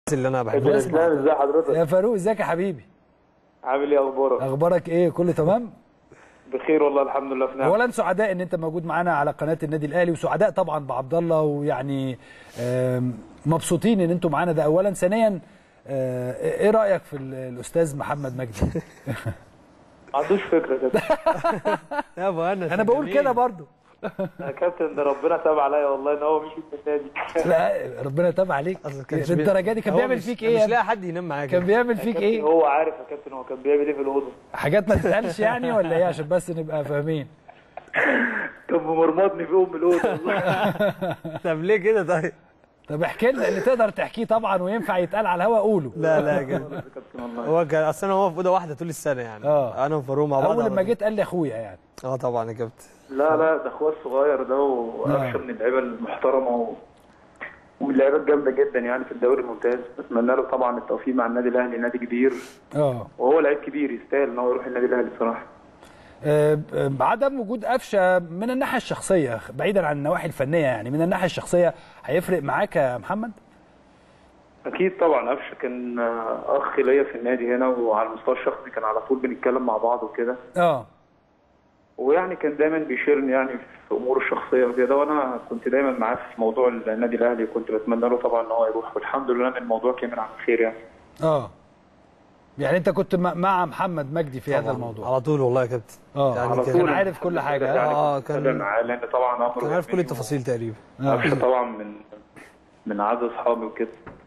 اللي انا كابتن بحبه اسلام ازي حضرتك يا فاروق ازيك يا حبيبي عامل ايه اخبارك اخبارك ايه كله تمام بخير والله الحمد لله في نعم اولا سعداء ان انت موجود معانا على قناه النادي الاهلي وسعداء طبعا بعبد الله ويعني آم، مبسوطين ان انتوا معانا ده اولا ثانيا آه، ايه رايك في ال- الاستاذ محمد مجدي ما عندوش فكره كده يا ابو انس انا بقول جميل. كده برضو يا كابتن ده ربنا تاب عليا والله ان هو مشي من النادي لا ربنا تاب عليك أصل كانش بي- للدرجه دي كان هو بيعمل مش- فيك مش ايه يا ابني؟ لاقي حد ينام معاه كان كده. بيعمل فيك كابتن ايه هو عارف يا كابتن هو كان بيعمل ايه في الاوضه حاجات ما تتقالش يعني ولا ايه عشان بس نبقى فاهمين كان مرمطني في ام الاوضه والله طب ليه كده طيب طب احكي لنا اللي تقدر تحكيه طبعا وينفع يتقال على الهوا قوله لا لا كده يا كابتن والله هو كان اصل انا هو في اوضه واحده طول السنه يعني آه. انا وفاروق مع بعض اول على لما طول. جيت قال لي اخويا يعني اه طبعا يا كابتن لا لا ده اخويا الصغير ده وقفشه من اللعيبه المحترمه و... ومن اللعيبه الجامده جدا يعني في الدوري الممتاز بتمنى له طبعا التوفيق مع النادي الاهلي نادي كبير اه وهو لعيب كبير يستاهل ان هو يروح النادي الاهلي بصراحه آه، آه، عدم وجود قفشه من الناحيه الشخصيه بعيدا عن النواحي الفنيه يعني من الناحيه الشخصيه هيفرق معاك يا محمد؟ اكيد طبعا قفشه كان آه، اخ ليا في النادي هنا وعلى المستوى الشخصي كان على طول بنتكلم مع بعض وكده اه ويعني كان دايما بيشيرني يعني في اموره الشخصيه وكده وانا كنت دايما معاه في موضوع النادي الاهلي وكنت بتمنى له طبعا ان هو يروح والحمد لله ان الموضوع كمل على خير يعني اه يعني انت كنت م- مع محمد مجدي في هذا طبعاً. الموضوع على طول والله يا كابتن اه يعني على كان- طول عارف كل حاجة. يعني آه، كنت كان- متابع معاه لان طبعا امره كان عارف كل مني التفاصيل تقريبا قفشه طبعا من من اعز اصحابي وكده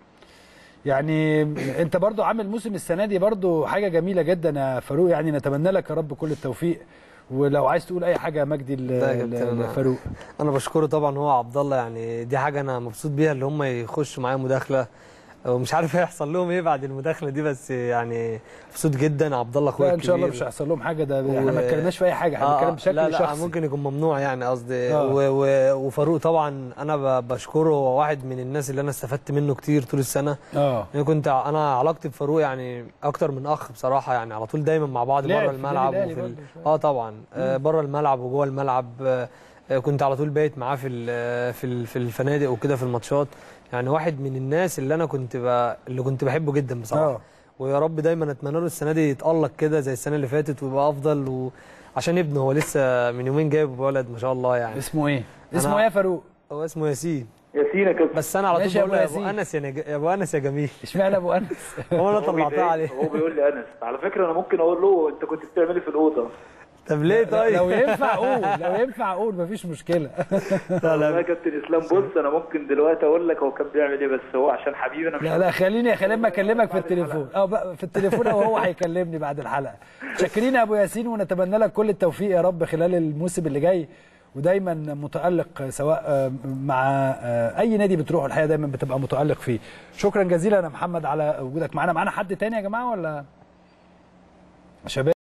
يعني انت برضو عامل موسم السنه دي برضو حاجه جميله جدا يا فاروق يعني نتمنى لك يا رب كل التوفيق ولو عايز تقول اي حاجه يا مجدي ل- لا يا كابتن، ل- أنا- لفاروق انا بشكره طبعا هو عبد الله يعني دي حاجه انا مبسوط بيها اللي هم يخشوا معايا مداخله ومش عارف هيحصل لهم ايه بعد المداخله دي بس يعني مبسوط جدا عبد الله اخويا لا ان شاء الله الكبير. مش هيحصل لهم حاجه ده احنا ما اتكلمناش في اي حاجه احنا آه، بنتكلم آه، بشكل لا لا شخصي ممكن يكون ممنوع يعني قصدي آه. و- و- وفاروق طبعا انا ب- بشكره هو واحد من الناس اللي انا استفدت منه كتير طول السنه اه انا كنت انا علاقتي بفاروق يعني اكتر من اخ بصراحه يعني على طول دايما مع بعض لعب بره في الملعب النادي وفي الأهلي ال... برضه شوية. اه طبعا آه بره الملعب وجوه الملعب آه آه، كنت على طول بايت معاه في ال- في ال- في الفنادق وكده في الماتشات يعني واحد من الناس اللي انا كنت ب... اللي كنت بحبه جدا بصراحه اه ويا رب دايما اتمنى له السنه دي يتالق كده زي السنه اللي فاتت ويبقى افضل وعشان ابنه هو لسه من يومين جايب ولد ما شاء الله يعني اسمه ايه أنا- اسمه ايه يا فاروق هو اسمه ياسين ياسين يا كابتن بس انا على طول ماشي يا بقول له أبو يا ابو ياسين. انس يا, نج... يا ابو انس يا جميل اشمعنى ابو انس هو انا هو طلعتها بيضايق- عليه هو بيقول لي انس على فكره انا ممكن اقول له انت كنت بتعمل ايه في الاوضه طب ليه طيب لو ينفع قول لو ينفع قول مفيش مشكله لا والله يا لا كابتن اسلام بص انا ممكن دلوقتي اقول لك هو كان بيعمل ايه بس هو عشان حبيبي انا مش لا لا خليني خليني ما اكلمك في التليفون اه بقى في التليفون او هو هيكلمني بعد الحلقه شاكرين يا ابو ياسين ونتمنى لك كل التوفيق يا رب خلال الموسم اللي جاي ودايما متالق سواء آه، مع آه، اي نادي بتروحه الحقيقه دايما بتبقى متالق فيه شكرا جزيلا يا محمد على وجودك معانا معانا حد تاني يا جماعه ولا شباب